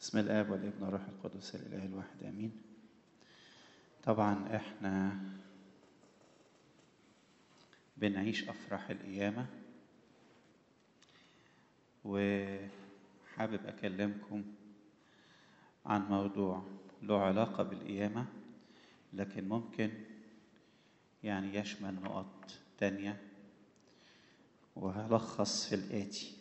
بسم الاب والابن والروح القدس الاله الواحد امين طبعا احنا بنعيش افراح القيامه وحابب اكلمكم عن موضوع له علاقه بالقيامه لكن ممكن يعني يشمل نقط تانيه وهلخص في الاتي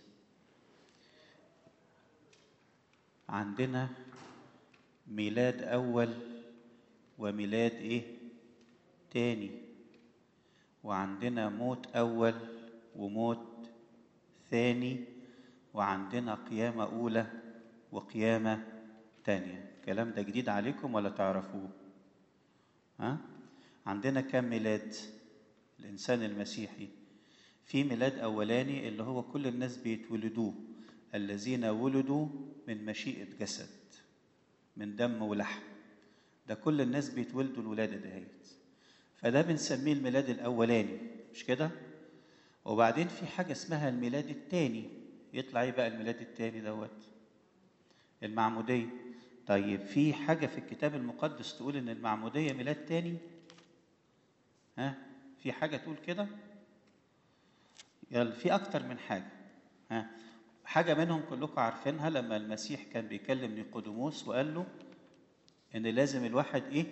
عندنا ميلاد أول وميلاد إيه؟ تاني وعندنا موت أول وموت ثاني وعندنا قيامة أولى وقيامة تانية الكلام ده جديد عليكم ولا تعرفوه؟ ها؟ عندنا كم ميلاد الإنسان المسيحي في ميلاد أولاني اللي هو كل الناس بيتولدوه الذين ولدوا من مشيئة جسد من دم ولحم ده كل الناس بيتولدوا الولادة دهيت فده بنسميه الميلاد الأولاني مش كده؟ وبعدين في حاجة اسمها الميلاد التاني يطلع ايه بقى الميلاد التاني دوت؟ المعمودية طيب في حاجة في الكتاب المقدس تقول إن المعمودية ميلاد تاني؟ ها؟ في حاجة تقول كده؟ يلا في أكتر من حاجة ها؟ حاجة منهم كلكم عارفينها لما المسيح كان بيكلم نيقوديموس وقال له إن لازم الواحد إيه؟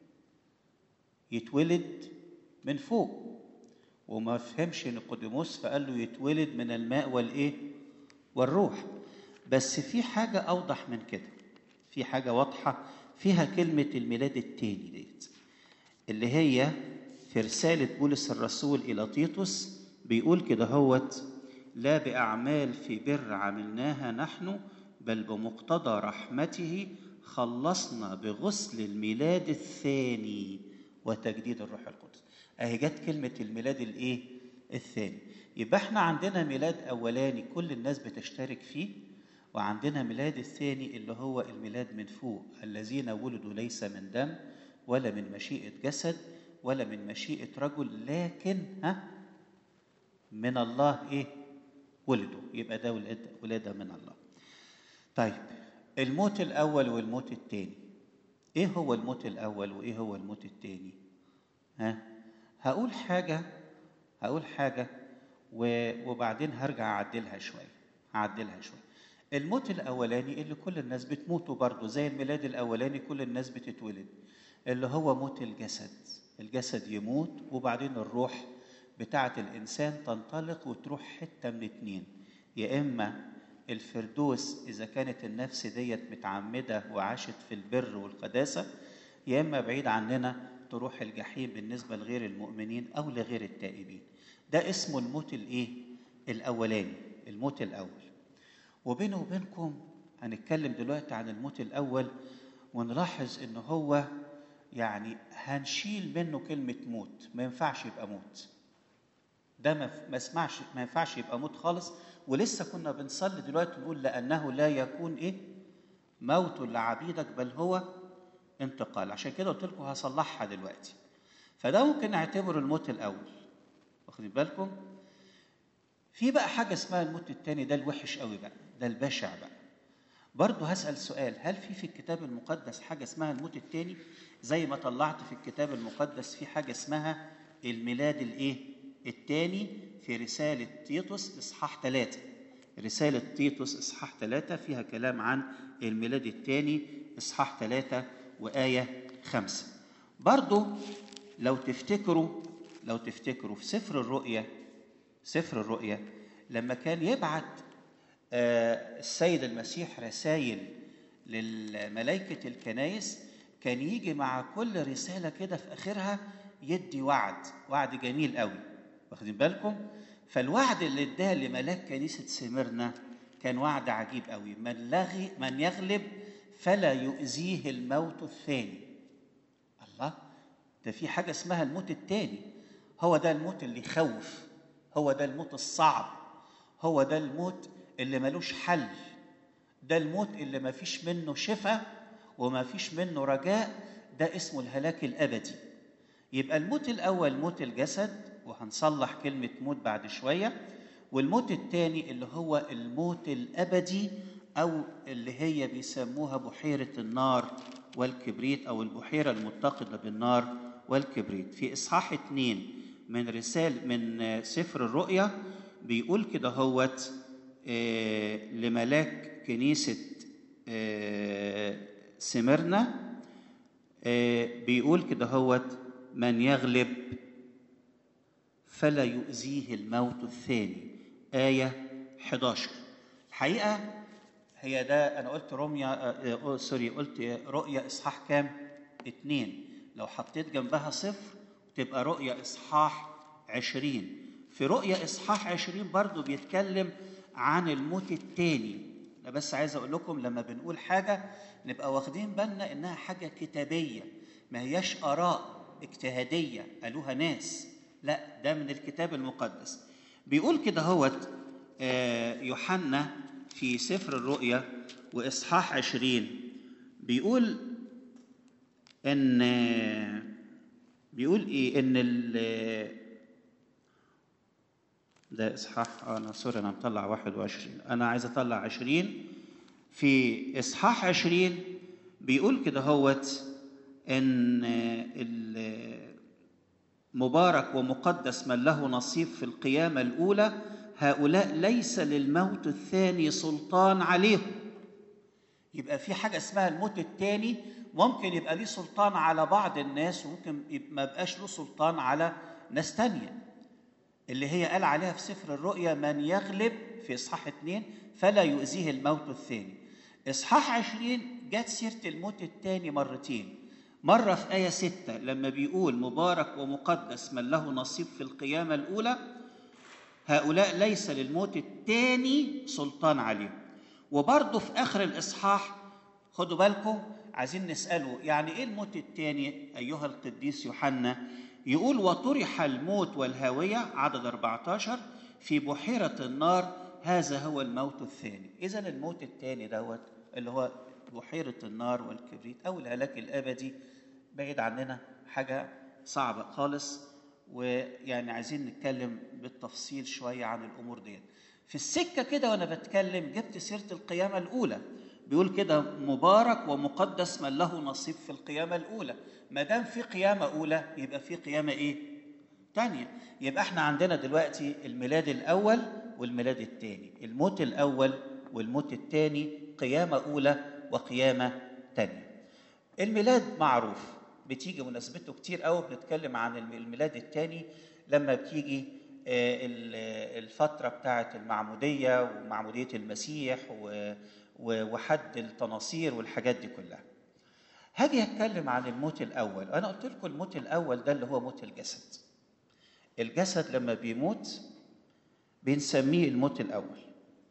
يتولد من فوق وما فهمش نيقوديموس فقال له يتولد من الماء والإيه؟ والروح بس في حاجة أوضح من كده في حاجة واضحة فيها كلمة الميلاد التاني ديت اللي هي في رسالة بولس الرسول إلى تيتوس بيقول كده هوت لا بأعمال في بر عملناها نحن بل بمقتضى رحمته خلصنا بغسل الميلاد الثاني وتجديد الروح القدس اهي جت كلمة الميلاد الايه الثاني يبقى احنا عندنا ميلاد اولاني كل الناس بتشترك فيه وعندنا ميلاد الثاني اللي هو الميلاد من فوق الذين ولدوا ليس من دم ولا من مشيئة جسد ولا من مشيئة رجل لكن ها من الله ايه ولدوا يبقى ده ولادة من الله طيب الموت الأول والموت الثاني إيه هو الموت الأول وإيه هو الموت الثاني ها هقول حاجة هقول حاجة وبعدين هرجع أعدلها شوية هعدلها شوية الموت الأولاني اللي كل الناس بتموتوا برضه زي الميلاد الأولاني كل الناس بتتولد اللي هو موت الجسد الجسد يموت وبعدين الروح بتاعة الإنسان تنطلق وتروح حتة من اتنين يا إما الفردوس إذا كانت النفس ديت متعمدة وعاشت في البر والقداسة يا إما بعيد عننا تروح الجحيم بالنسبة لغير المؤمنين أو لغير التائبين ده اسمه الموت الإيه؟ الأولاني الموت الأول وبينه وبينكم هنتكلم دلوقتي عن الموت الأول ونلاحظ إن هو يعني هنشيل منه كلمة موت ما ينفعش يبقى موت ده ما اسمعش ما ينفعش يبقى موت خالص ولسه كنا بنصلي دلوقتي نقول لانه لا يكون ايه موت لعبيدك بل هو انتقال عشان كده قلت لكم هصلحها دلوقتي فده ممكن نعتبره الموت الاول واخدين بالكم في بقى حاجه اسمها الموت الثاني ده الوحش قوي بقى ده البشع بقى برضه هسأل سؤال هل في في الكتاب المقدس حاجة اسمها الموت الثاني زي ما طلعت في الكتاب المقدس في حاجة اسمها الميلاد الايه الثاني في رسالة تيتوس إصحاح ثلاثة رسالة تيتوس إصحاح ثلاثة فيها كلام عن الميلاد الثاني إصحاح ثلاثة وآية خمسة برضو لو تفتكروا لو تفتكروا في سفر الرؤيا سفر الرؤيا لما كان يبعت السيد المسيح رسائل للملائكة الكنايس كان يجي مع كل رسالة كده في آخرها يدي وعد وعد جميل قوي واخدين بالكم فالوعد اللي اداه لملاك كنيسه سمرنا كان وعد عجيب قوي من لغي من يغلب فلا يؤذيه الموت الثاني الله ده في حاجه اسمها الموت الثاني هو ده الموت اللي يخوف هو ده الموت الصعب هو ده الموت اللي ملوش حل ده الموت اللي ما فيش منه شفاء وما فيش منه رجاء ده اسمه الهلاك الابدي يبقى الموت الاول موت الجسد وهنصلح كلمة موت بعد شوية والموت الثاني اللي هو الموت الأبدي أو اللي هي بيسموها بحيرة النار والكبريت أو البحيرة المتقدة بالنار والكبريت في إصحاح اتنين من رسالة من سفر الرؤيا بيقول كده هوت آه، لملاك كنيسة آه، سمرنا آه، بيقول كده هوت من يغلب فلا يؤذيه الموت الثاني آية 11 الحقيقة هي ده أنا قلت روميا آه، آه، سوري قلت رؤيا إصحاح كام؟ اتنين لو حطيت جنبها صفر تبقى رؤيا إصحاح عشرين في رؤيا إصحاح عشرين برضو بيتكلم عن الموت التاني أنا بس عايز أقول لكم لما بنقول حاجة نبقى واخدين بالنا إنها حاجة كتابية ما هياش آراء اجتهادية قالوها ناس لا ده من الكتاب المقدس بيقول كده هوت آه، يوحنا في سفر الرؤيا وإصحاح عشرين بيقول إن بيقول إيه إن ال ده إصحاح آه، أنا سوري أنا مطلع 21 أنا عايز أطلع 20 في إصحاح 20 بيقول كده هوت إن ال- مبارك ومقدس من له نصيب في القيامة الأولى هؤلاء ليس للموت الثاني سلطان عليهم يبقى في حاجة اسمها الموت الثاني ممكن يبقى ليه سلطان على بعض الناس وممكن يبقى ما يبقاش له سلطان على ناس تانية اللي هي قال عليها في سفر الرؤيا من يغلب في إصحاح اتنين فلا يؤذيه الموت الثاني إصحاح عشرين جت سيرة الموت الثاني مرتين مرة في آية ستة لما بيقول مبارك ومقدس من له نصيب في القيامة الأولى هؤلاء ليس للموت الثاني سلطان عليهم وبرضه في آخر الإصحاح خدوا بالكم عايزين نسأله يعني إيه الموت الثاني أيها القديس يوحنا يقول وطرح الموت والهاوية عدد 14 في بحيرة النار هذا هو الموت الثاني إذا الموت الثاني دوت اللي هو بحيرة النار والكبريت أو الهلاك الأبدي بعيد عننا حاجة صعبة خالص ويعني عايزين نتكلم بالتفصيل شوية عن الأمور ديت في السكة كده وأنا بتكلم جبت سيرة القيامة الأولى بيقول كده مبارك ومقدس من له نصيب في القيامة الأولى ما دام في قيامة أولى يبقى في قيامة إيه؟ تانية يبقى احنا عندنا دلوقتي الميلاد الأول والميلاد الثاني الموت الأول والموت الثاني قيامة أولى وقيامة تانية الميلاد معروف بتيجي مناسبته كتير قوي بنتكلم عن الميلاد الثاني لما بتيجي آه، ال- الفترة بتاعة المعمودية ومعمودية المسيح و- و- وحد التناصير والحاجات دي كلها هاجي اتكلم عن الموت الاول انا قلت لكم الموت الاول ده اللي هو موت الجسد الجسد لما بيموت بنسميه الموت الاول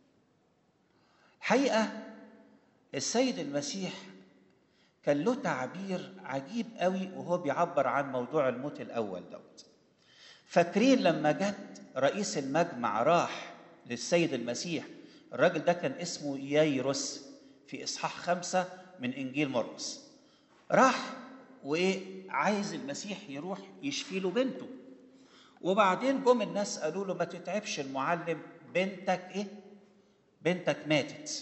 حقيقه السيد المسيح كان له تعبير عجيب قوي وهو بيعبر عن موضوع الموت الاول دوت فاكرين لما جت رئيس المجمع راح للسيد المسيح الراجل ده كان اسمه يايروس في اصحاح خمسة من انجيل مرقس راح وايه عايز المسيح يروح يشفي له بنته وبعدين جم الناس قالوا له ما تتعبش المعلم بنتك ايه بنتك ماتت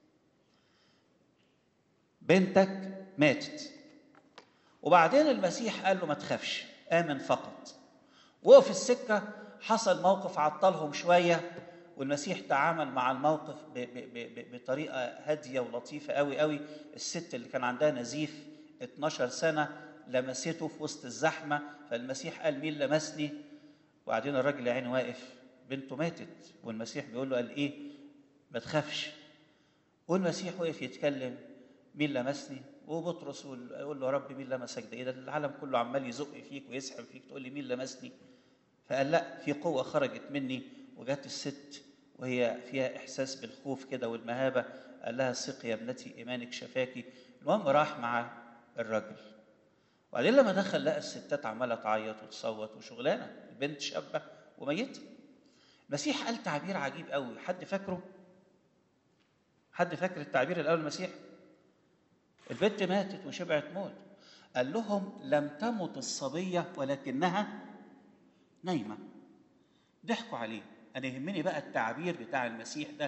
بنتك ماتت وبعدين المسيح قال له ما تخافش آمن فقط وقف السكة حصل موقف عطلهم شوية والمسيح تعامل مع الموقف ب- ب- ب- بطريقة هادية ولطيفة قوي قوي الست اللي كان عندها نزيف 12 سنة لمسته في وسط الزحمة فالمسيح قال مين لمسني وبعدين الراجل يا عيني واقف بنته ماتت والمسيح بيقول له قال ايه ما تخافش والمسيح وقف يتكلم مين لمسني وبطرس يقول يقول له يا رب مين لمسك ده ايه ده العالم كله عمال يزق فيك ويسحب فيك تقول لي مين لمسني فقال لا في قوه خرجت مني وجت الست وهي فيها احساس بالخوف كده والمهابه قال لها ثقي يا ابنتي ايمانك شفاكي المهم راح مع الراجل وبعدين لما دخل لقى الستات عماله تعيط وتصوت وشغلانه البنت شابه وميته المسيح قال تعبير عجيب قوي حد فاكره حد فاكر التعبير الاول المسيح البنت ماتت وشبعت موت قال لهم لم تمت الصبيه ولكنها نايمه ضحكوا عليه انا يهمني بقى التعبير بتاع المسيح ده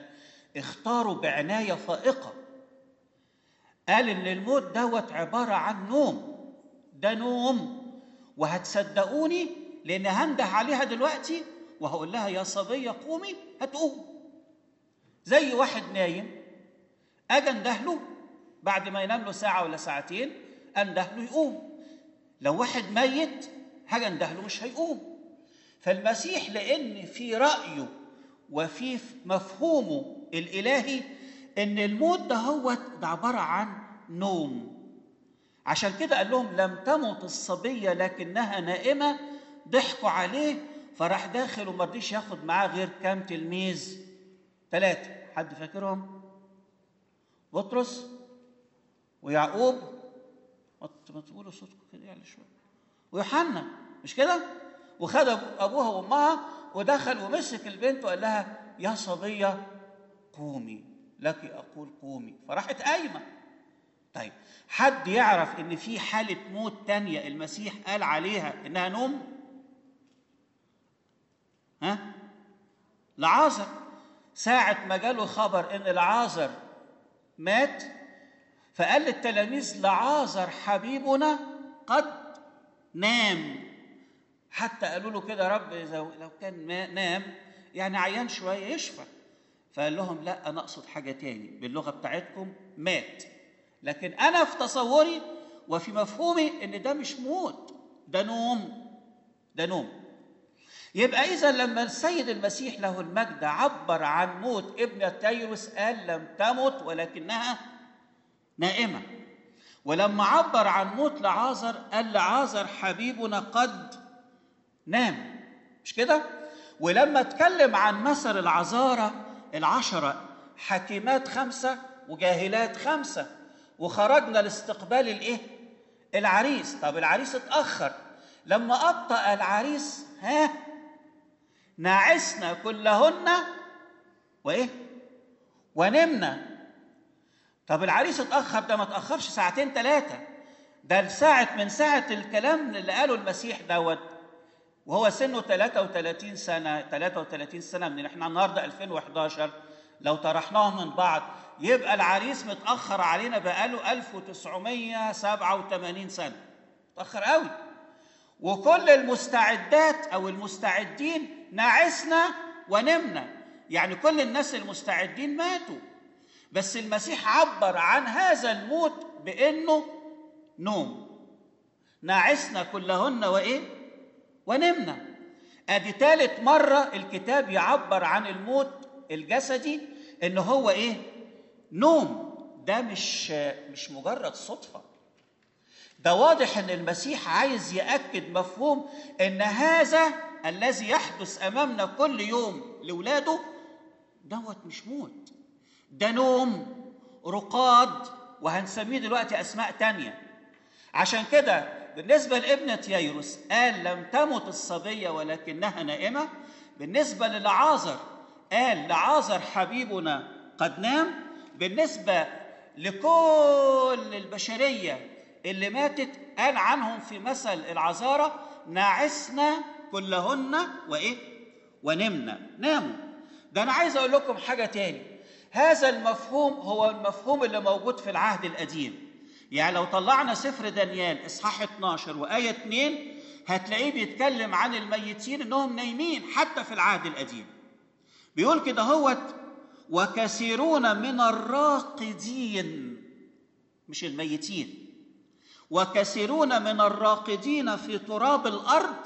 اختاروا بعناية فائقة قال إن الموت دوت عبارة عن نوم ده نوم وهتصدقوني لأن هنده عليها دلوقتي وهقول لها يا صبية قومي هتقوم زي واحد نايم أجي أندهله بعد ما ينام له ساعة ولا ساعتين أندهله يقوم لو واحد ميت حاجة أندهله مش هيقوم فالمسيح لأن في رأيه وفي مفهومه الإلهي إن الموت ده هو ده عبارة عن نوم عشان كده قال لهم لم تمت الصبية لكنها نائمة ضحكوا عليه فراح داخل وما رضيش ياخد معاه غير كام تلميذ ثلاثة حد فاكرهم؟ بطرس ويعقوب ما تقولوا صوتكم كده يعني شوية ويوحنا مش كده؟ وخد أبوها وأمها ودخل ومسك البنت وقال لها يا صبية قومي لك أقول قومي فراحت قايمة طيب حد يعرف إن في حالة موت تانية المسيح قال عليها إنها نوم؟ ها؟ لعازر ساعة ما جاله خبر إن لعازر مات فقال للتلاميذ لعازر حبيبنا قد نام حتى قالوا له كده رب إذا لو كان نام يعني عيان شوية يشفى فقال لهم لا أنا أقصد حاجة تاني باللغة بتاعتكم مات لكن أنا في تصوري وفي مفهومي إن ده مش موت ده نوم ده نوم يبقى إذا لما السيد المسيح له المجد عبر عن موت ابنة تيروس قال لم تمت ولكنها نائمة ولما عبر عن موت لعازر قال لعازر حبيبنا قد نام مش كده؟ ولما اتكلم عن مثل العذارى العشرة حكيمات خمسة وجاهلات خمسة وخرجنا لاستقبال الايه؟ العريس طب العريس اتأخر لما أبطأ العريس ها نعسنا كلهن وايه ونمنا طب العريس اتاخر ده ما اتاخرش ساعتين ثلاثه ده ساعة من ساعة الكلام اللي قاله المسيح دوت وهو سنه 33 سنة 33 سنة من احنا النهارده 2011 لو طرحناهم من بعض يبقى العريس متأخر علينا بقاله 1987 سنة متأخر قوي وكل المستعدات او المستعدين نعسنا ونمنا يعني كل الناس المستعدين ماتوا بس المسيح عبر عن هذا الموت بانه نوم نعسنا كلهن وايه ونمنا ادي ثالث مره الكتاب يعبر عن الموت الجسدي ان هو ايه نوم ده مش مش مجرد صدفه ده واضح ان المسيح عايز ياكد مفهوم ان هذا الذي يحدث امامنا كل يوم لاولاده دوت مش موت ده نوم رقاد وهنسميه دلوقتي اسماء تانية عشان كده بالنسبه لابنه ييروس قال لم تمت الصبيه ولكنها نائمه بالنسبه للعازر قال لعازر حبيبنا قد نام بالنسبه لكل البشريه اللي ماتت قال عنهم في مثل العذارى نعسنا كلهن وايه ونمنا ناموا ده انا عايز اقول لكم حاجه تاني هذا المفهوم هو المفهوم اللي موجود في العهد القديم يعني لو طلعنا سفر دانيال اصحاح 12 وايه 2 هتلاقيه بيتكلم عن الميتين انهم نايمين حتى في العهد القديم بيقول كده هوت وكثيرون من الراقدين مش الميتين وكثيرون من الراقدين في تراب الارض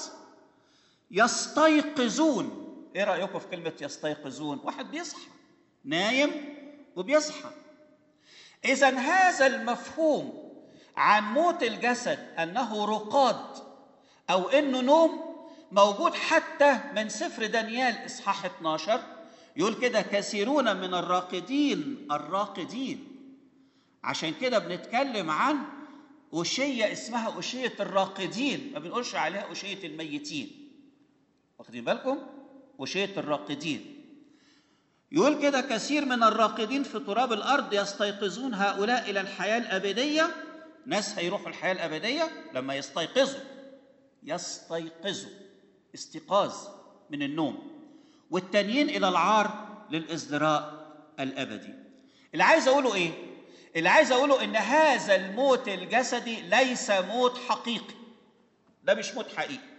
يستيقظون ايه رايكم في كلمه يستيقظون واحد بيصحى نايم وبيصحى اذا هذا المفهوم عن موت الجسد انه رقاد او انه نوم موجود حتى من سفر دانيال اصحاح 12 يقول كده كثيرون من الراقدين الراقدين عشان كده بنتكلم عن أشية اسمها أشية الراقدين ما بنقولش عليها أشية الميتين واخدين بالكم أشية الراقدين يقول كده كثير من الراقدين في تراب الأرض يستيقظون هؤلاء إلى الحياة الأبدية ناس هيروحوا الحياة الأبدية لما يستيقظوا يستيقظوا استيقاظ من النوم والتانيين إلى العار للإزدراء الابدي اللي عايز اقوله ايه اللي عايز اقوله ان هذا الموت الجسدي ليس موت حقيقي ده مش موت حقيقي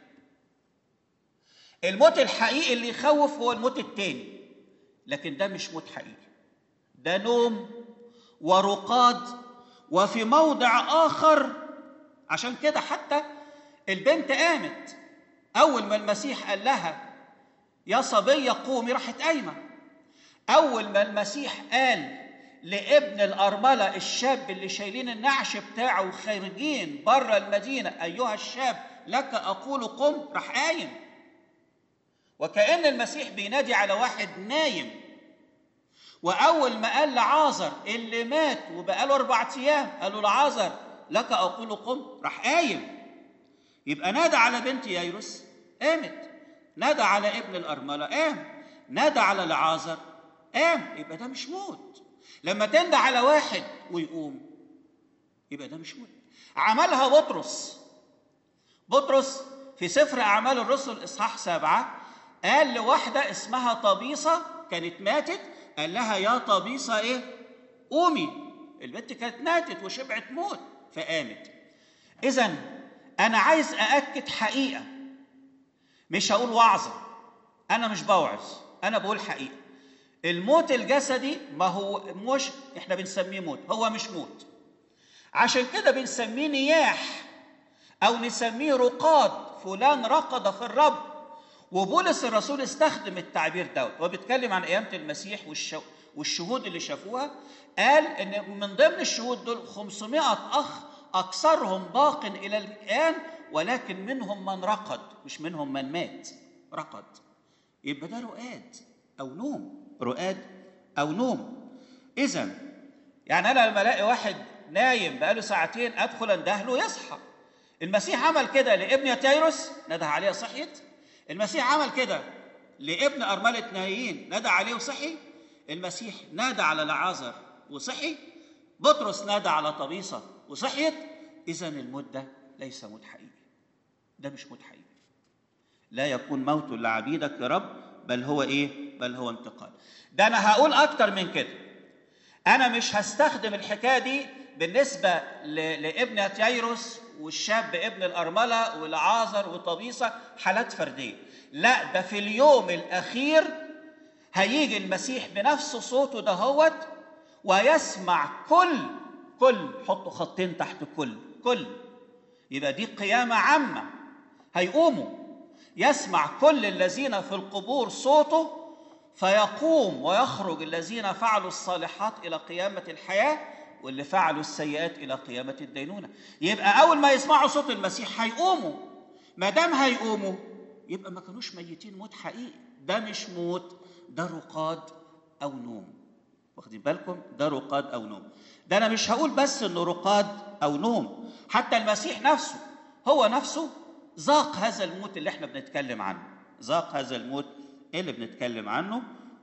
الموت الحقيقي اللي يخوف هو الموت التاني لكن ده مش موت حقيقي ده نوم ورقاد وفي موضع اخر عشان كده حتى البنت قامت اول ما المسيح قال لها يا صبيه قومي راحت قايمه اول ما المسيح قال لابن الارمله الشاب اللي شايلين النعش بتاعه وخارجين بره المدينه ايها الشاب لك اقول قم راح قايم وكأن المسيح بينادي على واحد نايم وأول ما قال لعازر اللي مات وبقاله أربع أيام قال له لعازر لك أقول قم راح قايم يبقى نادى على بنت يايروس قامت نادى على ابن الأرملة قام نادى على لعازر قام يبقى ده مش موت لما تندى على واحد ويقوم يبقى ده مش موت عملها بطرس بطرس في سفر أعمال الرسل إصحاح سبعة قال لواحدة اسمها طبيصة كانت ماتت قال لها يا طبيصة إيه؟ قومي البنت كانت ماتت وشبعت موت فقامت إذا أنا عايز أأكد حقيقة مش هقول وعظة أنا مش بوعظ أنا بقول حقيقة الموت الجسدي ما هو مش إحنا بنسميه موت هو مش موت عشان كده بنسميه نياح أو نسميه رقاد فلان رقد في الرب وبولس الرسول استخدم التعبير دوت هو بيتكلم عن قيامة المسيح والشهود اللي شافوها قال ان من ضمن الشهود دول 500 اخ اكثرهم باق الى الان ولكن منهم من رقد مش منهم من مات رقد يبقى ده رؤاد او نوم رؤاد او نوم اذا يعني انا لما الاقي واحد نايم بقاله ساعتين ادخل اندهله يصحى المسيح عمل كده لابن تيروس نده عليها صحيت المسيح عمل كده لابن أرملة نايين نادى عليه وصحي المسيح نادى على لعازر وصحي بطرس نادى على طبيصة وصحيت إذا الموت ده ليس موت حقيقي ده مش موت حقيقي لا يكون موت لعبيدك يا رب بل هو إيه؟ بل هو انتقال ده أنا هقول أكتر من كده أنا مش هستخدم الحكاية دي بالنسبة لابن تيروس والشاب ابن الأرملة والعازر وطبيصة حالات فردية لا ده في اليوم الأخير هيجي المسيح بنفس صوته دهوت ويسمع كل كل حطوا خطين تحت كل كل يبقى دي قيامة عامة هيقوموا يسمع كل الذين في القبور صوته فيقوم ويخرج الذين فعلوا الصالحات إلى قيامة الحياة واللي فعلوا السيئات الى قيامه الدينونه يبقى اول ما يسمعوا صوت المسيح هيقوموا ما دام هيقوموا يبقى ما كانوش ميتين موت حقيقي ده مش موت ده رقاد او نوم واخدين بالكم ده رقاد او نوم ده انا مش هقول بس انه رقاد او نوم حتى المسيح نفسه هو نفسه ذاق هذا الموت اللي احنا بنتكلم عنه ذاق هذا الموت اللي بنتكلم عنه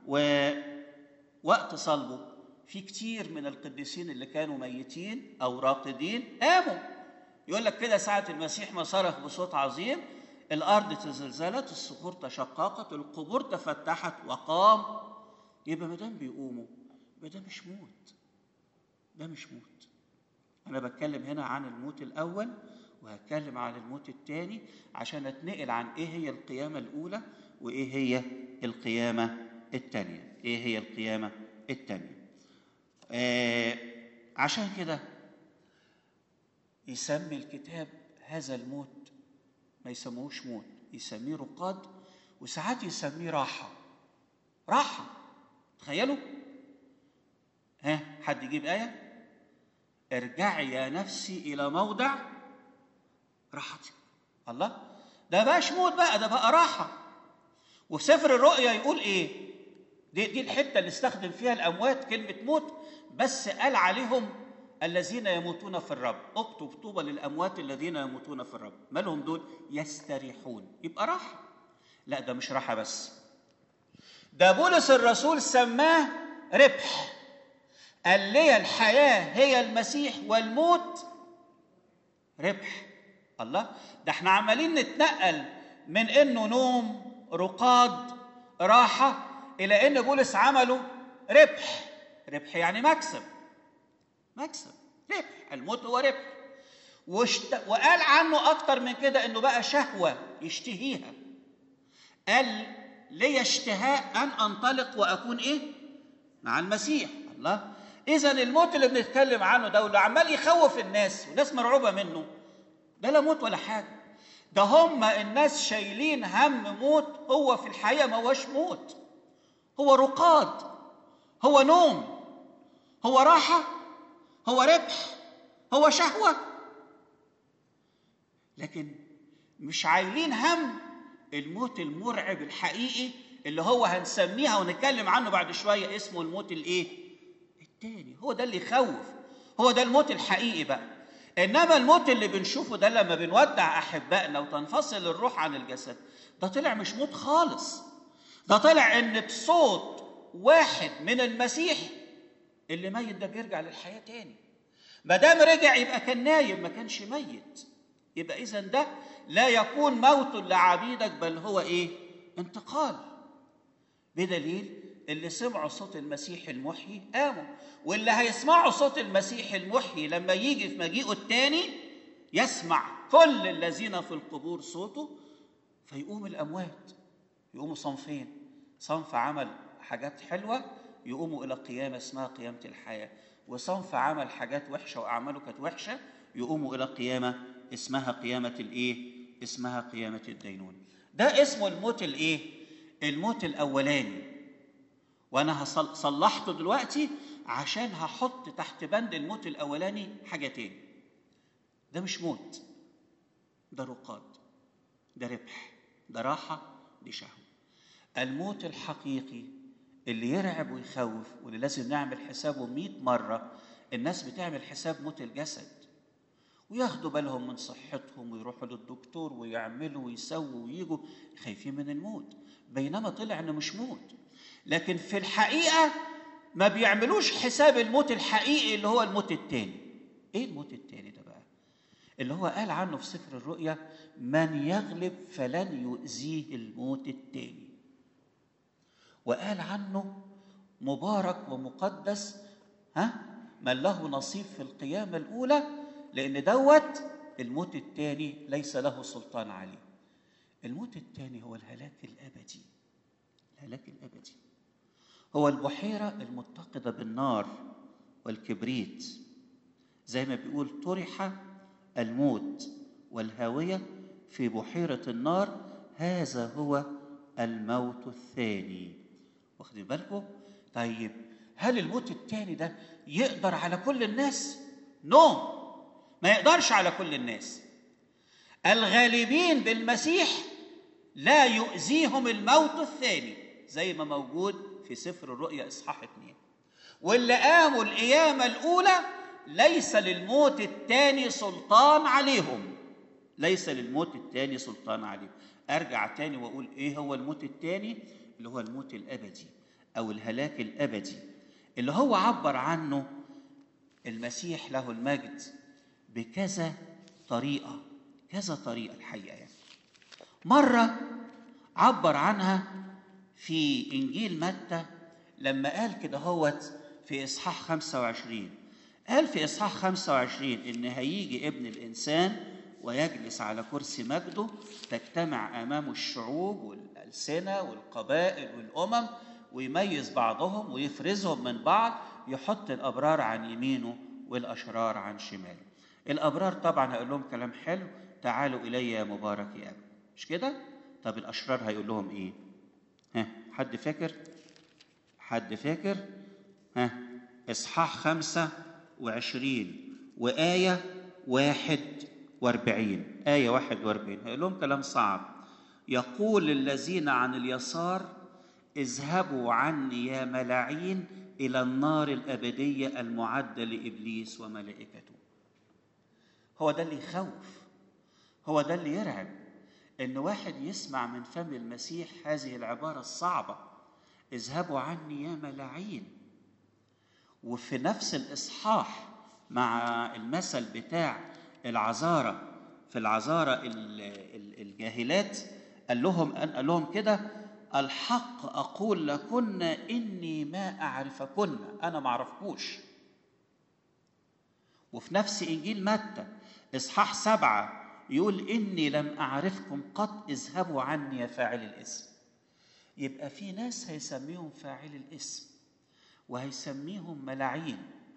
ووقت صلبه في كتير من القديسين اللي كانوا ميتين او راقدين قاموا يقول لك كده ساعة المسيح ما صرخ بصوت عظيم الأرض تزلزلت الصخور تشققت القبور تفتحت وقام يبقى ما دام بيقوموا يبقى ده مش موت ده مش موت أنا بتكلم هنا عن الموت الأول وهتكلم عن الموت الثاني عشان أتنقل عن إيه هي القيامة الأولى وإيه هي القيامة الثانية إيه هي القيامة الثانية آه عشان كده يسمي الكتاب هذا الموت ما يسموهوش موت يسميه رقاد وساعات يسميه راحة راحة تخيلوا ها حد يجيب آية ارجعي يا نفسي إلى موضع راحتك الله ده بقاش موت بقى ده بقى راحة وفي سفر الرؤيا يقول ايه دي, دي الحتة اللي استخدم فيها الأموات كلمة موت بس قال عليهم الذين يموتون في الرب اكتب طوبى للاموات الذين يموتون في الرب مالهم دول يستريحون يبقى راحه لا ده مش راحه بس ده بولس الرسول سماه ربح قال لي الحياه هي المسيح والموت ربح الله ده احنا عمالين نتنقل من انه نوم رقاد راحه الى ان بولس عمله ربح ربح يعني مكسب مكسب ربح الموت هو ربح واشت... وقال عنه اكتر من كده انه بقى شهوه يشتهيها قال لي اشتهاء ان انطلق واكون ايه مع المسيح الله اذا الموت اللي بنتكلم عنه ده واللي عمال يخوف الناس والناس مرعوبه منه ده لا موت ولا حاجه ده هم الناس شايلين هم موت هو في الحقيقه ما هوش موت هو رقاد هو نوم هو راحه هو ربح هو شهوه لكن مش عايلين هم الموت المرعب الحقيقي اللي هو هنسميها ونتكلم عنه بعد شويه اسمه الموت الايه التاني هو ده اللي يخوف هو ده الموت الحقيقي بقى انما الموت اللي بنشوفه ده لما بنودع احبائنا وتنفصل الروح عن الجسد ده طلع مش موت خالص ده طلع ان بصوت واحد من المسيح اللي ميت ده بيرجع للحياه تاني ما دام رجع يبقى كان نايم ما كانش ميت يبقى اذا ده لا يكون موت لعبيدك بل هو ايه انتقال بدليل اللي سمعوا صوت المسيح المحيي قاموا واللي هيسمعوا صوت المسيح المحيي لما يجي في مجيئه الثاني يسمع كل الذين في القبور صوته فيقوم الاموات يقوموا صنفين صنف عمل حاجات حلوه يقوموا الى قيامه اسمها قيامه الحياه وصنف عمل حاجات وحشه واعماله كانت وحشه يقوموا الى قيامه اسمها قيامه الايه اسمها قيامه الدينون ده اسمه الموت الايه الموت الاولاني وانا صلحته دلوقتي عشان هحط تحت بند الموت الاولاني حاجه تاني ده مش موت ده رقاد ده ربح ده راحه دي شهوه الموت الحقيقي اللي يرعب ويخوف واللي لازم نعمل حسابه مئة مرة الناس بتعمل حساب موت الجسد وياخدوا بالهم من صحتهم ويروحوا للدكتور ويعملوا ويسووا ويجوا خايفين من الموت بينما طلع انه مش موت لكن في الحقيقة ما بيعملوش حساب الموت الحقيقي اللي هو الموت التاني ايه الموت التاني ده بقى اللي هو قال عنه في سفر الرؤيا من يغلب فلن يؤذيه الموت التاني وقال عنه مبارك ومقدس ها من له نصيب في القيامة الأولى لأن دوت الموت الثاني ليس له سلطان عليه الموت الثاني هو الهلاك الأبدي الهلاك الأبدي هو البحيرة المتقدة بالنار والكبريت زي ما بيقول طرح الموت والهاوية في بحيرة النار هذا هو الموت الثاني واخدين بالكم طيب هل الموت الثاني ده يقدر على كل الناس نو no. ما يقدرش على كل الناس الغالبين بالمسيح لا يؤذيهم الموت الثاني زي ما موجود في سفر الرؤيا اصحاح اثنين واللي قاموا القيامه الاولى ليس للموت الثاني سلطان عليهم ليس للموت الثاني سلطان عليهم ارجع تاني واقول ايه هو الموت الثاني اللي هو الموت الابدي او الهلاك الابدي اللي هو عبر عنه المسيح له المجد بكذا طريقه كذا طريقه الحقيقه يعني مره عبر عنها في انجيل متى لما قال كده هوت في اصحاح 25 قال في اصحاح 25 ان هيجي ابن الانسان ويجلس على كرسي مجده تجتمع امامه الشعوب والالسنه والقبائل والامم ويميز بعضهم ويفرزهم من بعض يحط الابرار عن يمينه والاشرار عن شماله الابرار طبعا هيقول لهم كلام حلو تعالوا الي يا مبارك يا ابي مش كده طب الاشرار هيقول لهم ايه ها حد فاكر حد فاكر ها اصحاح خمسة وعشرين وآية واحد واربعين آية واحد واربعين هيقول لهم كلام صعب يقول للذين عن اليسار اذهبوا عني يا ملاعين إلى النار الأبدية المعدة لإبليس وملائكته هو ده اللي يخوف هو ده اللي يرعب ان واحد يسمع من فم المسيح هذه العباره الصعبه اذهبوا عني يا ملاعين وفي نفس الاصحاح مع المثل بتاع العذاره في العذاره الجاهلات قال لهم قال لهم كده الحق اقول لكن اني ما اعرفكن انا ما اعرفكوش وفي نفس انجيل متى اصحاح سبعه يقول اني لم اعرفكم قط اذهبوا عني يا فاعل الاسم يبقى في ناس هيسميهم فاعل الاسم وهيسميهم ملاعين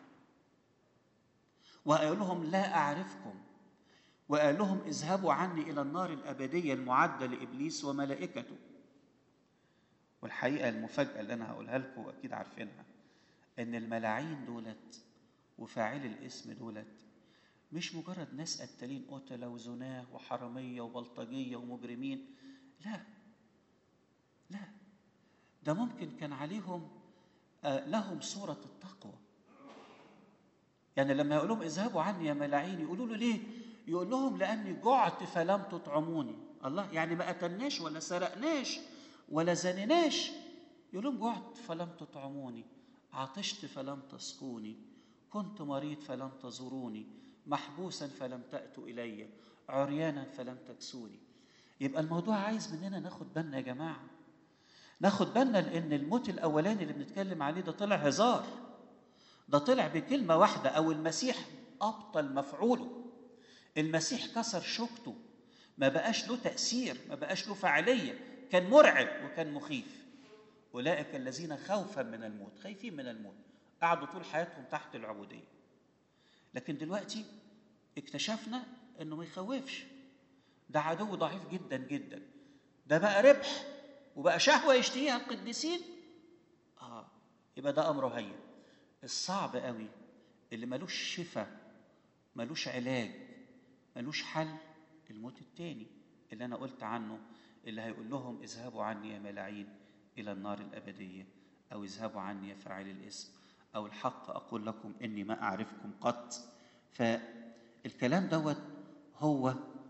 وقال لهم لا اعرفكم وقال لهم اذهبوا عني الى النار الابديه المعده لابليس وملائكته والحقيقه المفاجاه اللي انا هقولها لكم واكيد عارفينها ان الملاعين دولت وفاعل الاسم دولت مش مجرد ناس قتالين قتلة وزناه وحرامية وبلطجية ومجرمين لا لا ده ممكن كان عليهم آه لهم صورة التقوى يعني لما يقول لهم اذهبوا عني يا ملاعين يقولوا له ليه؟ يقول لهم لأني جعت فلم تطعموني الله يعني ما قتلناش ولا سرقناش ولا زنناش يقول لهم جعت فلم تطعموني عطشت فلم تسقوني كنت مريض فلم تزوروني محبوسا فلم تأتوا إلي عريانا فلم تكسوني يبقى الموضوع عايز مننا ناخد بالنا يا جماعة ناخد بالنا لأن الموت الأولاني اللي بنتكلم عليه ده طلع هزار ده طلع بكلمة واحدة أو المسيح أبطل مفعوله المسيح كسر شوكته ما بقاش له تأثير ما بقاش له فعالية كان مرعب وكان مخيف أولئك الذين خوفا من الموت خايفين من الموت قعدوا طول حياتهم تحت العبودية لكن دلوقتي اكتشفنا انه ما يخوفش ده عدو ضعيف جدا جدا ده بقى ربح وبقى شهوة يشتهيها القديسين اه يبقى ده امره هين الصعب قوي اللي ملوش شفاء ملوش علاج ملوش حل الموت التاني اللي انا قلت عنه اللي هيقول لهم اذهبوا عني يا ملاعين الى النار الابديه او اذهبوا عني يا فاعل الاسم او الحق اقول لكم اني ما اعرفكم قط فالكلام دوت هو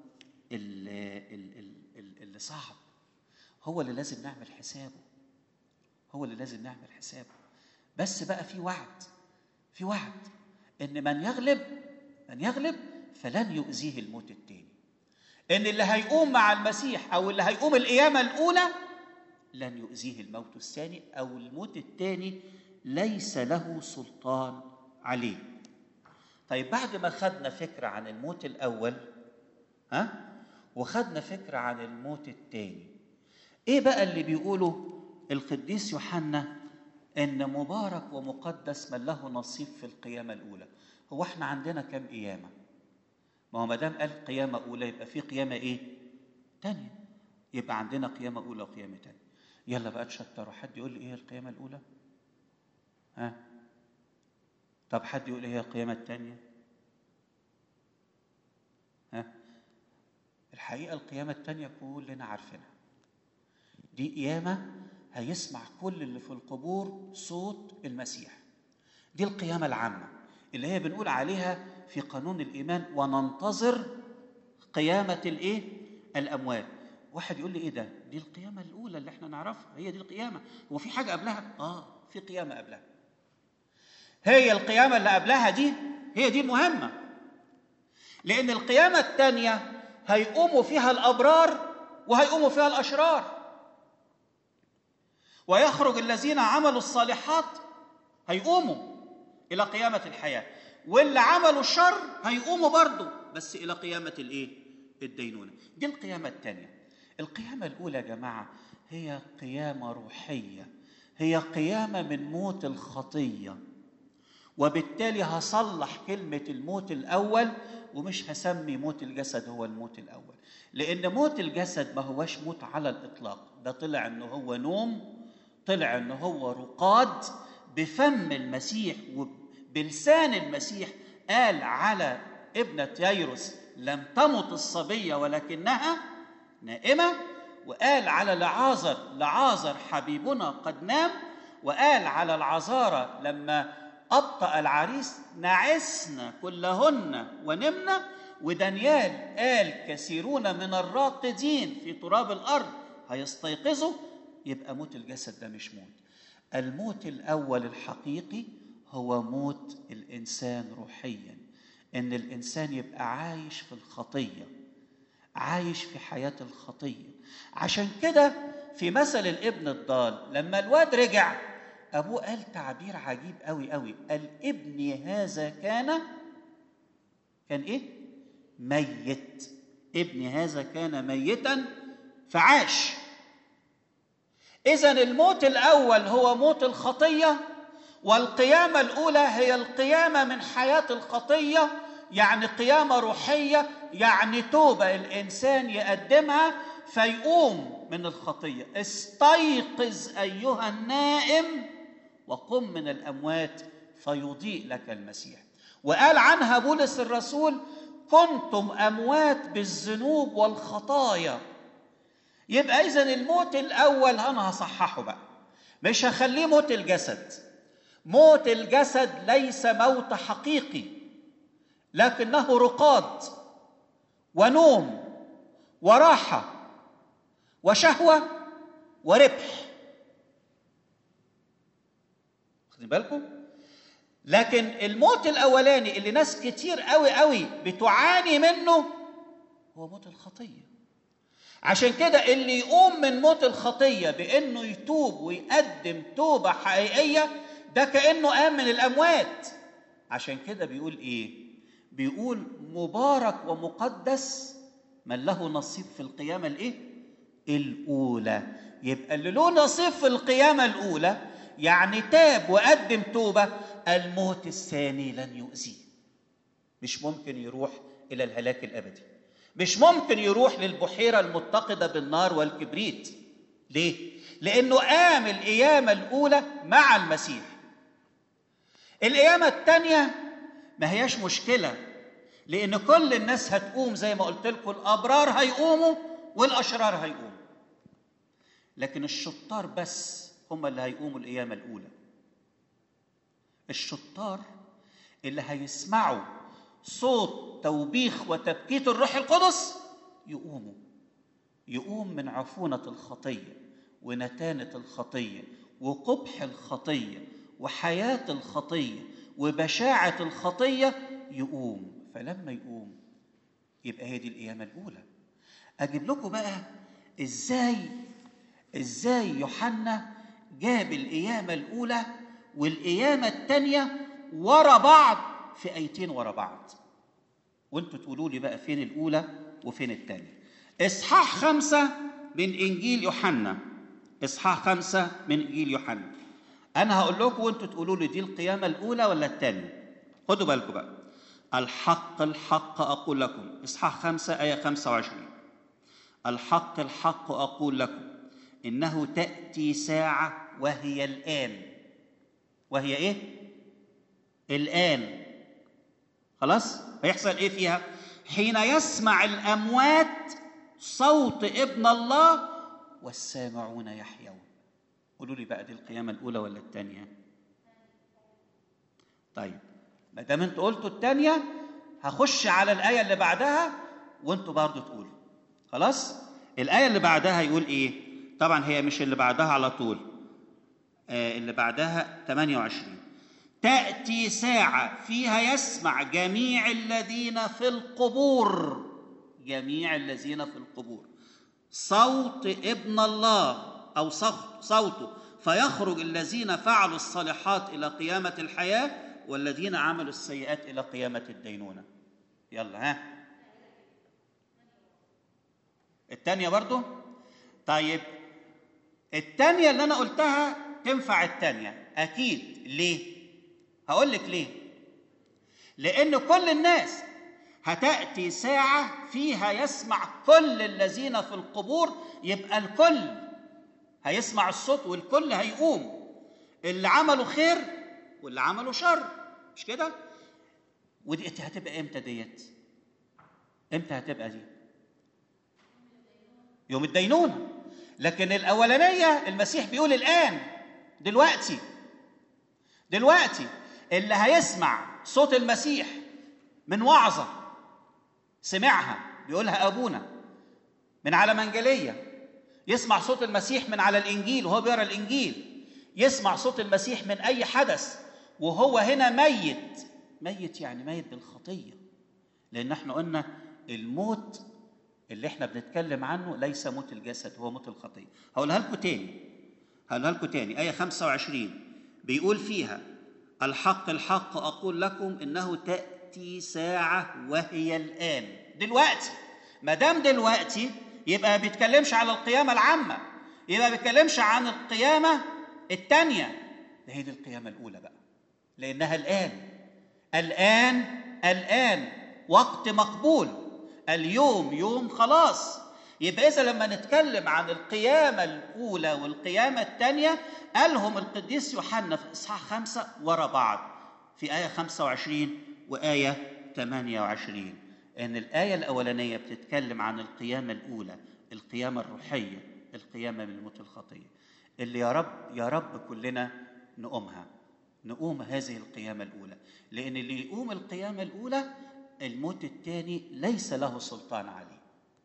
اللي صعب هو اللي لازم نعمل حسابه هو اللي لازم نعمل حسابه بس بقى في وعد في وعد ان من يغلب من يغلب فلن يؤذيه الموت التاني ان اللي هيقوم مع المسيح او اللي هيقوم القيامه الاولى لن يؤذيه الموت الثاني او الموت الثاني ليس له سلطان عليه طيب بعد ما خدنا فكره عن الموت الاول ها وخدنا فكره عن الموت الثاني ايه بقى اللي بيقوله القديس يوحنا ان مبارك ومقدس من له نصيب في القيامه الاولى هو احنا عندنا كم قيامه ما هو ما دام قال قيامه اولى يبقى في قيامه ايه تانية يبقى عندنا قيامه اولى وقيامه تانية يلا بقى تشطروا حد يقول لي ايه القيامه الاولى ها طب حد يقول ايه هي القيامه الثانيه ها الحقيقه القيامه الثانيه كلنا عارفينها دي قيامه هيسمع كل اللي في القبور صوت المسيح دي القيامه العامه اللي هي بنقول عليها في قانون الايمان وننتظر قيامه الايه الاموات واحد يقول لي ايه ده دي القيامه الاولى اللي احنا نعرفها هي دي القيامه هو في حاجه قبلها اه في قيامه قبلها هي القيامه اللي قبلها دي هي دي المهمه لان القيامه الثانيه هيقوموا فيها الابرار وهيقوموا فيها الاشرار ويخرج الذين عملوا الصالحات هيقوموا الى قيامه الحياه واللي عملوا الشر هيقوموا برضه بس الى قيامه الايه الدينونه دي القيامه الثانيه القيامه الاولى يا جماعه هي قيامه روحيه هي قيامه من موت الخطيه وبالتالي هصلح كلمه الموت الاول ومش هسمي موت الجسد هو الموت الاول لان موت الجسد ما هوش موت على الاطلاق ده طلع انه هو نوم طلع انه هو رقاد بفم المسيح وبلسان المسيح قال على ابنة ييروس لم تمت الصبية ولكنها نائمة وقال على لعازر لعازر حبيبنا قد نام وقال على العذارى لما أبطأ العريس نعسن كلهن ونمنا ودانيال قال كثيرون من الراقدين في تراب الأرض هيستيقظوا يبقى موت الجسد ده مش موت الموت الأول الحقيقي هو موت الإنسان روحيا إن الإنسان يبقى عايش في الخطية عايش في حياة الخطية عشان كده في مثل الابن الضال لما الواد رجع ابوه قال تعبير عجيب قوي قوي قال ابني هذا كان كان ايه ميت ابني هذا كان ميتا فعاش اذا الموت الاول هو موت الخطيه والقيامه الاولى هي القيامه من حياه الخطيه يعني قيامه روحيه يعني توبه الانسان يقدمها فيقوم من الخطيه استيقظ ايها النائم وقم من الاموات فيضيء لك المسيح وقال عنها بولس الرسول كنتم اموات بالذنوب والخطايا يبقى اذا الموت الاول انا هصححه بقى مش هخليه موت الجسد موت الجسد ليس موت حقيقي لكنه رقاد ونوم وراحه وشهوه وربح واخدين بالكم لكن الموت الاولاني اللي ناس كتير قوي قوي بتعاني منه هو موت الخطيه عشان كده اللي يقوم من موت الخطيه بانه يتوب ويقدم توبه حقيقيه ده كانه قام من الاموات عشان كده بيقول ايه بيقول مبارك ومقدس من له نصيب في القيامه الايه الاولى يبقى اللي له نصيب في القيامه الاولى يعني تاب وقدم توبه الموت الثاني لن يؤذيه مش ممكن يروح الى الهلاك الابدي مش ممكن يروح للبحيره المتقده بالنار والكبريت ليه لانه قام القيامه الاولى مع المسيح القيامه الثانيه ما هياش مشكله لان كل الناس هتقوم زي ما قلت لكم الابرار هيقوموا والاشرار هيقوموا لكن الشطار بس هم اللي هيقوموا القيامه الاولى الشطار اللي هيسمعوا صوت توبيخ وتبكيت الروح القدس يقوموا يقوم من عفونه الخطيه ونتانه الخطيه وقبح الخطيه وحياه الخطيه وبشاعه الخطيه يقوم فلما يقوم يبقى هي دي القيامه الاولى اجيب لكم بقى ازاي ازاي يوحنا جاب القيامه الاولى والقيامه الثانيه ورا بعض في ايتين ورا بعض وانتوا تقولوا لي بقى فين الاولى وفين الثانيه اصحاح خمسة من انجيل يوحنا اصحاح خمسة من انجيل يوحنا انا هقول لكم وانتوا تقولوا لي دي القيامه الاولى ولا الثانيه خدوا بالكم بقى الحق الحق اقول لكم اصحاح خمسة ايه 25 الحق الحق اقول لكم انه تاتي ساعه وهي الان وهي ايه الان خلاص هيحصل ايه فيها حين يسمع الاموات صوت ابن الله والسامعون يحيون قولوا لي بقى دي القيامه الاولى ولا الثانيه طيب ما دام انتوا قلتوا الثانيه هخش على الايه اللي بعدها وانتوا برضو تقولوا خلاص الايه اللي بعدها يقول ايه طبعا هي مش اللي بعدها على طول آه اللي بعدها 28 تأتي ساعة فيها يسمع جميع الذين في القبور جميع الذين في القبور صوت ابن الله أو صوت صوته فيخرج الذين فعلوا الصالحات إلى قيامة الحياة والذين عملوا السيئات إلى قيامة الدينونة يلا ها التانية برضو طيب التانية اللي أنا قلتها تنفع التانية أكيد ليه؟ هقول لك ليه لان كل الناس هتاتي ساعه فيها يسمع كل الذين في القبور يبقى الكل هيسمع الصوت والكل هيقوم اللي عملوا خير واللي عملوا شر مش كده ودي هتبقى امتى ديت امتى هتبقى دي يوم الدينونه لكن الاولانيه المسيح بيقول الان دلوقتي دلوقتي اللي هيسمع صوت المسيح من وعظة سمعها بيقولها أبونا من على منجلية يسمع صوت المسيح من على الإنجيل وهو بيقرأ الإنجيل يسمع صوت المسيح من أي حدث وهو هنا ميت ميت يعني ميت بالخطية لأن احنا قلنا الموت اللي احنا بنتكلم عنه ليس موت الجسد هو موت الخطيه هقولها لكم تاني هقولها لكم تاني ايه 25 بيقول فيها الحق الحق اقول لكم انه تاتي ساعه وهي الان دلوقتي ما دام دلوقتي يبقى ما بيتكلمش على القيامه العامه يبقى ما بيتكلمش عن القيامه الثانيه ده هي دي القيامه الاولى بقى لانها الان الان الان وقت مقبول اليوم يوم خلاص يبقى إذا لما نتكلم عن القيامة الأولى والقيامة الثانية قالهم القديس يوحنا في إصحاح خمسة ورا بعض في آية 25 وآية 28 إن الآية الأولانية بتتكلم عن القيامة الأولى القيامة الروحية القيامة من الموت الخطية اللي يا رب يا رب كلنا نقومها نقوم هذه القيامة الأولى لأن اللي يقوم القيامة الأولى الموت الثاني ليس له سلطان عليه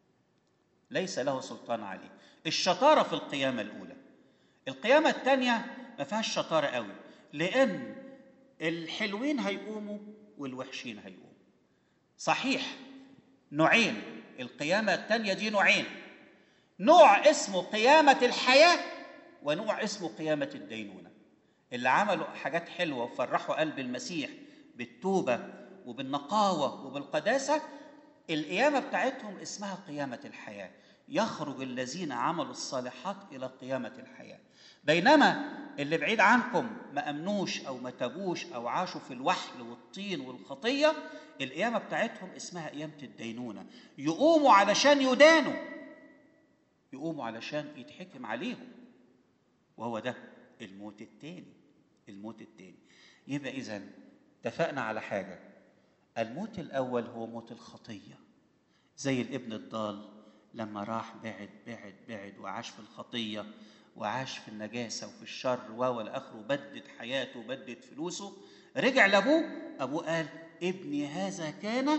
ليس له سلطان عليه الشطارة في القيامة الأولى القيامة الثانية ما فيهاش شطارة قوي لأن الحلوين هيقوموا والوحشين هيقوموا صحيح نوعين القيامة الثانية دي نوعين نوع اسمه قيامة الحياة ونوع اسمه قيامة الدينونة اللي عملوا حاجات حلوة وفرحوا قلب المسيح بالتوبة وبالنقاوة وبالقداسة القيامة بتاعتهم اسمها قيامة الحياة يخرج الذين عملوا الصالحات إلى قيامة الحياة بينما اللي بعيد عنكم ما أمنوش أو ما تابوش أو عاشوا في الوحل والطين والخطية القيامة بتاعتهم اسمها قيامة الدينونة يقوموا علشان يدانوا يقوموا علشان يتحكم عليهم وهو ده الموت التاني الموت التاني يبقى إذا اتفقنا على حاجة الموت الأول هو موت الخطية زي الابن الضال لما راح بعد بعد بعد وعاش في الخطية وعاش في النجاسة وفي الشر و آخره بدد حياته وبدد فلوسه رجع لأبوه أبوه قال ابني هذا كان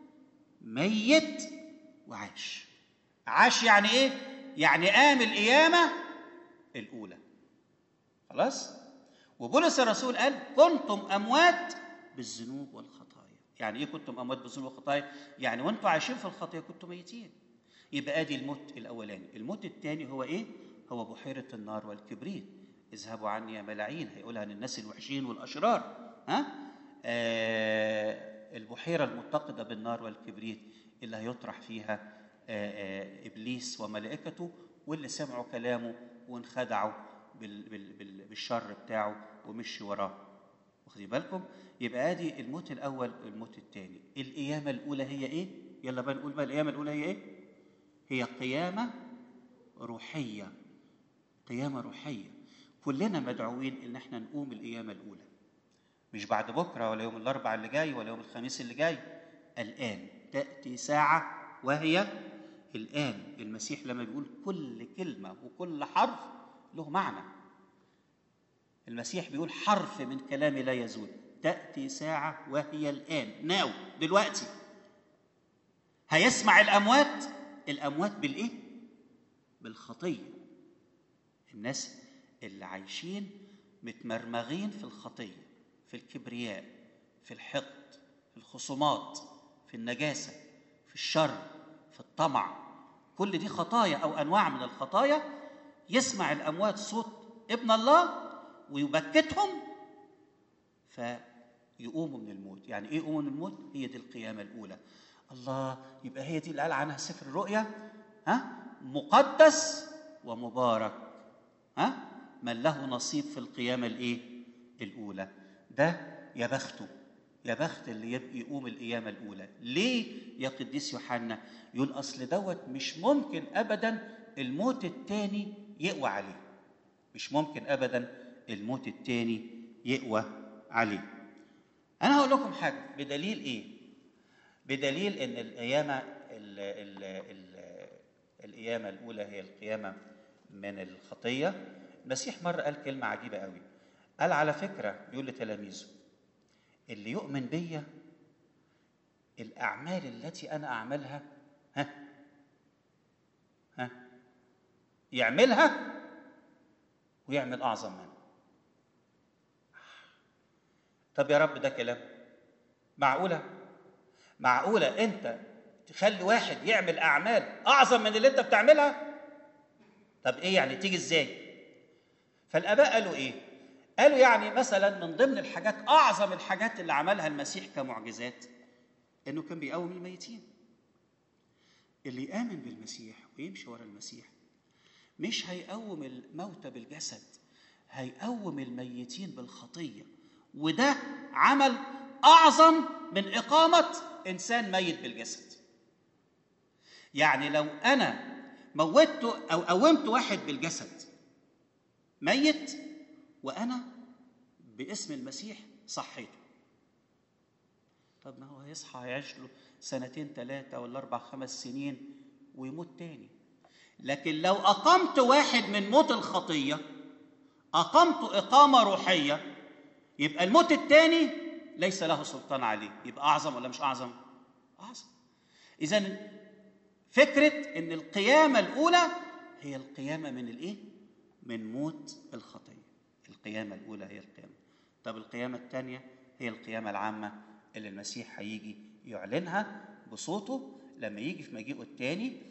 ميت وعاش عاش يعني إيه؟ يعني قام القيامة الأولى خلاص؟ وبولس الرسول قال كنتم أموات بالذنوب والخطايا يعني ايه كنتم اموات بالذنوب والخطايا يعني وانتم عايشين في الخطيه كنتم ميتين يبقى ادي الموت الاولاني الموت الثاني هو ايه هو بحيره النار والكبريت اذهبوا عني يا ملاعين هيقولها عن الناس الوحشين والاشرار ها آه البحيره المتقده بالنار والكبريت اللي هيطرح فيها آه آه ابليس وملائكته واللي سمعوا كلامه وانخدعوا بال بال بال بالشر بتاعه ومشي وراه واخدين بالكم يبقى ادي الموت الاول والموت الثاني القيامه الاولى هي ايه يلا بقى نقول بقى القيامه الاولى هي ايه هي قيامه روحيه قيامه روحيه كلنا مدعوين ان احنا نقوم القيامه الاولى مش بعد بكره ولا يوم الاربعاء اللي جاي ولا يوم الخميس اللي جاي الان تاتي ساعه وهي الان المسيح لما بيقول كل كلمه وكل حرف له معنى المسيح بيقول حرف من كلامي لا يزول تأتي ساعة وهي الآن ناو دلوقتي هيسمع الأموات الأموات بالإيه؟ بالخطية الناس اللي عايشين متمرمغين في الخطية في الكبرياء في الحقد في الخصومات في النجاسة في الشر في الطمع كل دي خطايا أو أنواع من الخطايا يسمع الأموات صوت ابن الله ويبكتهم فيقوموا من الموت يعني ايه يقوموا من الموت هي دي القيامه الاولى الله يبقى هي دي اللي قال عنها سفر الرؤيا ها مقدس ومبارك ها من له نصيب في القيامه الايه الاولى ده يا بخته يا بخت اللي يقوم القيامة الأولى ليه يا قديس يوحنا يقول أصل دوت مش ممكن أبدا الموت التاني يقوى عليه مش ممكن أبدا الموت التاني يقوى عليه انا هقول لكم حاجه بدليل ايه بدليل ان القيامه ال ال ال القيامه الاولى هي القيامه من الخطيه المسيح مره قال كلمه عجيبه قوي قال على فكره بيقول لتلاميذه اللي يؤمن بيا الاعمال التي انا اعملها ها ها يعملها ويعمل اعظم منها طب يا رب ده كلام معقولة معقولة أنت تخلي واحد يعمل اعمال اعظم من اللي انت بتعملها طب ايه يعني تيجي ازاي فالاباء قالوا ايه قالوا يعني مثلا من ضمن الحاجات اعظم الحاجات اللي عملها المسيح كمعجزات انه كان بيقوم الميتين اللي يامن بالمسيح ويمشي ورا المسيح مش هيقوم الموتى بالجسد هيقوم الميتين بالخطيه وده عمل اعظم من اقامه انسان ميت بالجسد يعني لو انا موتت او قومت واحد بالجسد ميت وانا باسم المسيح صحيته طب ما هو هيصحى هيعيش له سنتين ثلاثة ولا أربع خمس سنين ويموت تاني لكن لو أقمت واحد من موت الخطية أقمت إقامة روحية يبقى الموت التاني ليس له سلطان عليه يبقى أعظم ولا مش أعظم؟ أعظم إذا فكرة إن القيامة الأولى هي القيامة من الإيه؟ من موت الخطية القيامة الأولى هي القيامة طب القيامة الثانية هي القيامة العامة اللي المسيح هيجي يعلنها بصوته لما يجي في مجيئه الثاني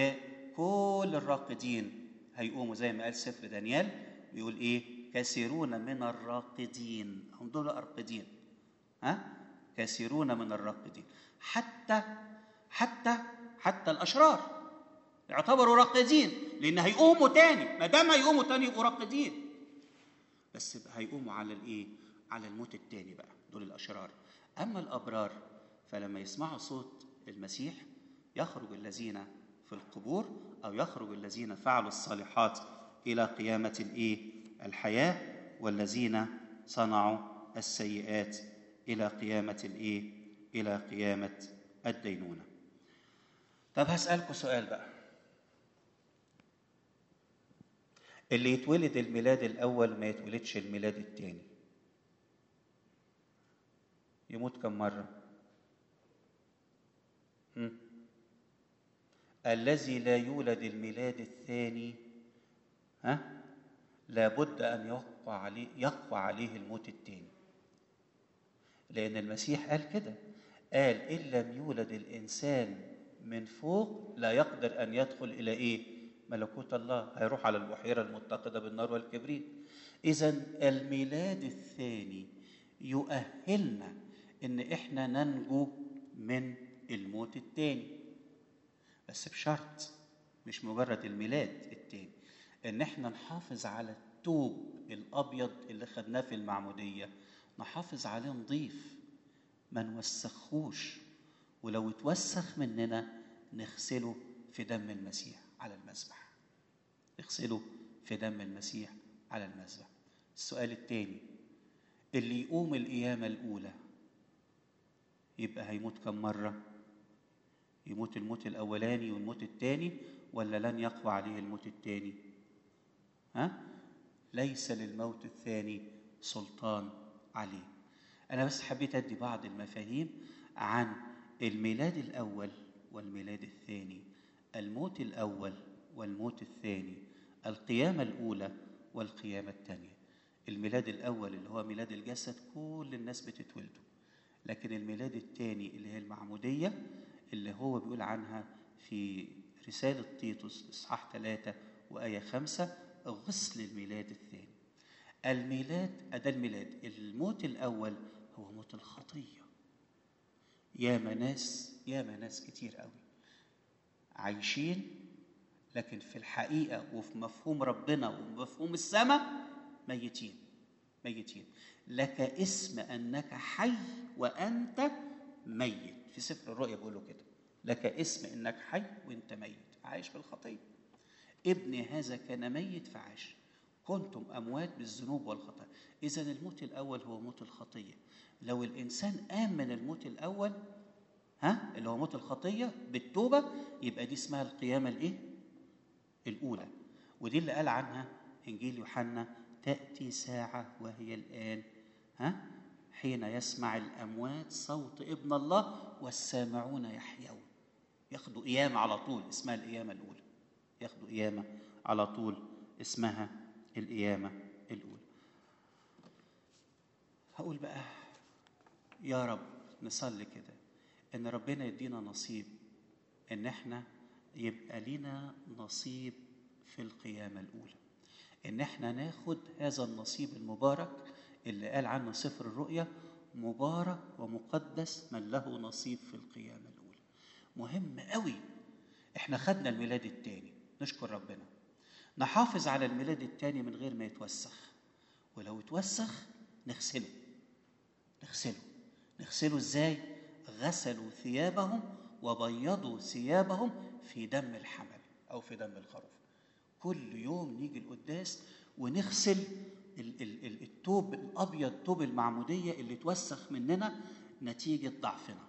وكل الراقدين هيقوموا زي ما قال سفر دانيال بيقول ايه كثيرون من الراقدين هم دول ارقدين ها كثيرون من الراقدين حتى حتى حتى الاشرار يعتبروا راقدين لان هيقوموا تاني ما دام هيقوموا تاني يبقوا راقدين بس هيقوموا على الايه على الموت التاني بقى دول الاشرار اما الابرار فلما يسمعوا صوت المسيح يخرج الذين في القبور او يخرج الذين فعلوا الصالحات الى قيامه الايه الحياه والذين صنعوا السيئات الى قيامه الايه الى قيامه الدينونه طب هسالكم سؤال بقى اللي يتولد الميلاد الاول ما يتولدش الميلاد الثاني يموت كم مره هم؟ الذي لا يولد الميلاد الثاني ها لابد ان يقوى عليه يقوى عليه الموت الثاني لان المسيح قال كده قال ان لم يولد الانسان من فوق لا يقدر ان يدخل الى ايه ملكوت الله هيروح على البحيره المتقده بالنار والكبريت اذا الميلاد الثاني يؤهلنا ان احنا ننجو من الموت الثاني بس بشرط مش مجرد الميلاد التاني ان احنا نحافظ على التوب الابيض اللي خدناه في المعموديه نحافظ عليه نضيف ما نوسخوش ولو اتوسخ مننا نغسله في دم المسيح على المذبح نغسله في دم المسيح على المذبح السؤال الثاني اللي يقوم القيامه الاولى يبقى هيموت كم مره يموت الموت الاولاني والموت الثاني ولا لن يقوى عليه الموت الثاني ها ليس للموت الثاني سلطان عليه انا بس حبيت ادي بعض المفاهيم عن الميلاد الاول والميلاد الثاني الموت الاول والموت الثاني القيامه الاولى والقيامه الثانيه الميلاد الاول اللي هو ميلاد الجسد كل الناس بتتولده لكن الميلاد الثاني اللي هي المعموديه اللي هو بيقول عنها في رسالة تيتوس إصحاح ثلاثة وآية خمسة غسل الميلاد الثاني الميلاد ده الميلاد الموت الأول هو موت الخطية يا ناس يا ناس كتير قوي عايشين لكن في الحقيقة وفي مفهوم ربنا ومفهوم السماء ميتين ميتين لك اسم أنك حي وأنت ميت في سفر الرؤيا بيقولوا كده لك اسم انك حي وانت ميت عايش في الخطيه ابن هذا كان ميت فعاش كنتم اموات بالذنوب والخطايا اذا الموت الاول هو موت الخطيه لو الانسان قام من الموت الاول ها اللي هو موت الخطيه بالتوبه يبقى دي اسمها القيامه الايه الاولى ودي اللي قال عنها انجيل يوحنا تاتي ساعه وهي الان ها حين يسمع الأموات صوت ابن الله والسامعون يحيون ياخدوا قيامة على طول اسمها القيامة الأولى ياخدوا قيامة على طول اسمها القيامة الأولى هقول بقى يا رب نصلي كده إن ربنا يدينا نصيب ان احنا يبقى لنا نصيب في القيامة الأولى ان احنا ناخد هذا النصيب المبارك اللي قال عنه سفر الرؤيا مبارك ومقدس من له نصيب في القيامة الأولى مهم قوي احنا خدنا الميلاد التاني نشكر ربنا نحافظ على الميلاد التاني من غير ما يتوسخ ولو اتوسخ نغسله نغسله نغسله ازاي غسلوا ثيابهم وبيضوا ثيابهم في دم الحمل او في دم الخروف كل يوم نيجي القداس ونغسل ال- ال- ال- التوب الابيض توب المعموديه اللي اتوسخ مننا نتيجه ضعفنا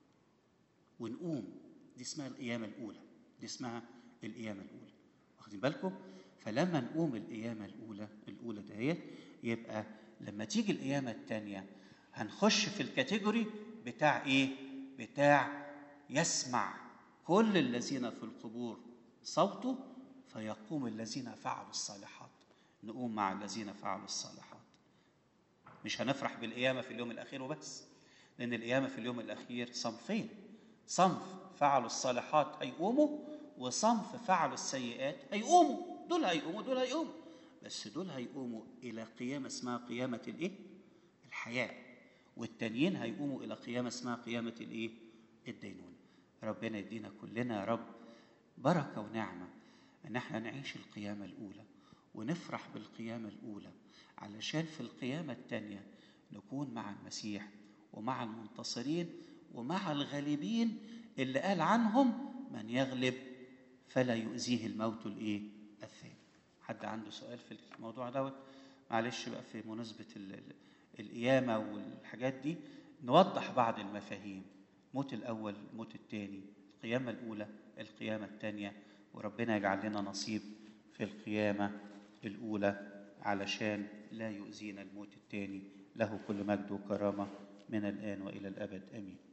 ونقوم دي اسمها القيامه الاولى دي اسمها القيامه الاولى واخدين بالكم فلما نقوم القيامه الاولى الاولى دهيت يبقى لما تيجي القيامه الثانيه هنخش في الكاتيجوري بتاع ايه بتاع يسمع كل الذين في القبور صوته فيقوم الذين فعلوا الصالحات نقوم مع الذين فعلوا الصالحات مش هنفرح بالقيامة في اليوم الأخير وبس لأن القيامة في اليوم الأخير صنفين صنف فعلوا الصالحات هيقوموا وصنف فعلوا السيئات هيقوموا دول هيقوموا دول هيقوموا بس دول هيقوموا إلى قيامة اسمها قيامة الإيه؟ الحياة والتانيين هيقوموا إلى قيامة اسمها قيامة الإيه؟ الدينونة ربنا يدينا كلنا يا رب بركة ونعمة إن احنا نعيش القيامة الأولى ونفرح بالقيامة الأولى علشان في القيامة التانية نكون مع المسيح ومع المنتصرين ومع الغالبين اللي قال عنهم من يغلب فلا يؤذيه الموت الايه الثاني حد عنده سؤال في الموضوع دوت معلش بقى في مناسبة ال- ال- القيامة والحاجات دي نوضح بعض المفاهيم الموت الأول الموت الثاني القيامة الأولى القيامة الثانية وربنا يجعل لنا نصيب في القيامة الأولى علشان لا يؤذينا الموت الثاني له كل مجد وكرامة من الآن وإلى الأبد آمين